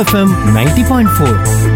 FM ninety point four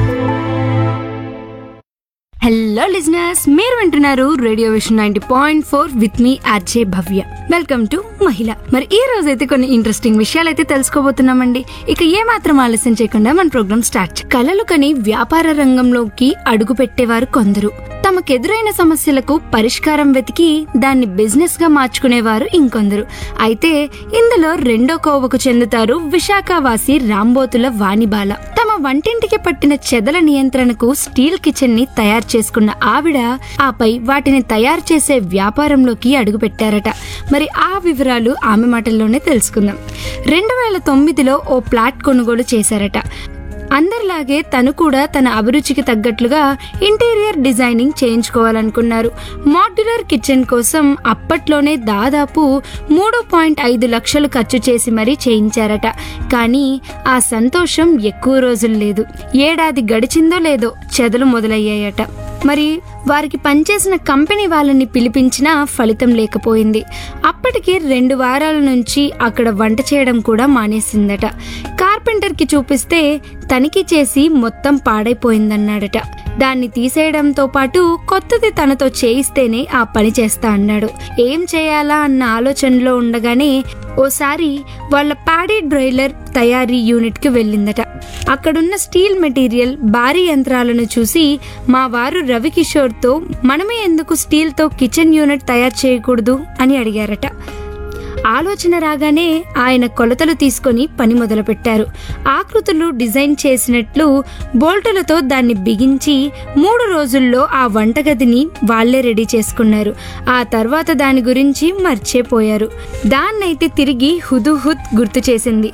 hello listeners మీరు వింటున్నారు radio vision ninety point four with మీ RJ Bhavya welcome to మహిళ మరి ఈ రోజు అయితే కొన్ని ఇంట్రెస్టింగ్ విషయాలు అయితే తెలుసుకోబోతున్నామండి ఇక ఏ మాత్రం ఆలస్యం చేయకుండా మన ప్రోగ్రామ్ స్టార్ట్ కలలు కని వ్యాపార రంగంలోకి అడుగు పెట్టేవారు కొందరు తమకెదురైన సమస్యలకు పరిష్కారం వెతికి దాన్ని బిజినెస్ గా మార్చుకునేవారు ఇంకొందరు అయితే ఇందులో రెండో కోవకు చెందుతారు విశాఖవాసి రాంబోతుల వాణిబాల తమ వంటింటికి పట్టిన చెదల నియంత్రణకు స్టీల్ కిచెన్ ని తయారు చేసుకున్న ఆవిడ ఆపై వాటిని తయారు చేసే వ్యాపారంలోకి అడుగుపెట్టారట మరి ఆ వివరాలు ఆమె మాటల్లోనే తెలుసుకుందాం రెండు వేల తొమ్మిదిలో ఓ ప్లాట్ కొనుగోలు చేశారట అందరిలాగే తను కూడా తన అభిరుచికి తగ్గట్లుగా ఇంటీరియర్ డిజైనింగ్ చేయించుకోవాలనుకున్నారు మాడ్యులర్ కిచెన్ కోసం అప్పట్లోనే దాదాపు మూడు పాయింట్ ఐదు లక్షలు ఖర్చు చేసి మరీ చేయించారట కానీ ఆ సంతోషం ఎక్కువ రోజులు లేదు ఏడాది గడిచిందో లేదో చెదలు మొదలయ్యాయట మరి వారికి పనిచేసిన కంపెనీ వాళ్ళని పిలిపించినా ఫలితం లేకపోయింది అప్పటికి రెండు వారాల నుంచి అక్కడ వంట చేయడం కూడా మానేసిందట కార్పెంటర్కి చూపిస్తే తనిఖీ చేసి మొత్తం పాడైపోయిందన్నాడట దాన్ని తీసేయడంతో పాటు కొత్తది తనతో చేయిస్తేనే ఆ పని చేస్తా అన్నాడు ఏం చేయాలా అన్న ఆలోచనలో ఉండగానే ఓసారి వాళ్ళ ప్యాడీ డ్రైలర్ తయారీ యూనిట్ కి వెళ్ళిందట అక్కడున్న స్టీల్ మెటీరియల్ భారీ యంత్రాలను చూసి మా వారు రవికిషోర్తో మనమే ఎందుకు స్టీల్తో కిచెన్ యూనిట్ తయారు చేయకూడదు అని అడిగారట ఆలోచన రాగానే ఆయన కొలతలు తీసుకొని పని మొదలుపెట్టారు ఆకృతులు డిజైన్ చేసినట్లు బోల్టులతో దాన్ని బిగించి మూడు రోజుల్లో ఆ వంటగదిని వాళ్లే రెడీ చేసుకున్నారు ఆ తర్వాత దాని గురించి మర్చిపోయారు దాన్నైతే తిరిగి హుదుహుద్ గుర్తు చేసింది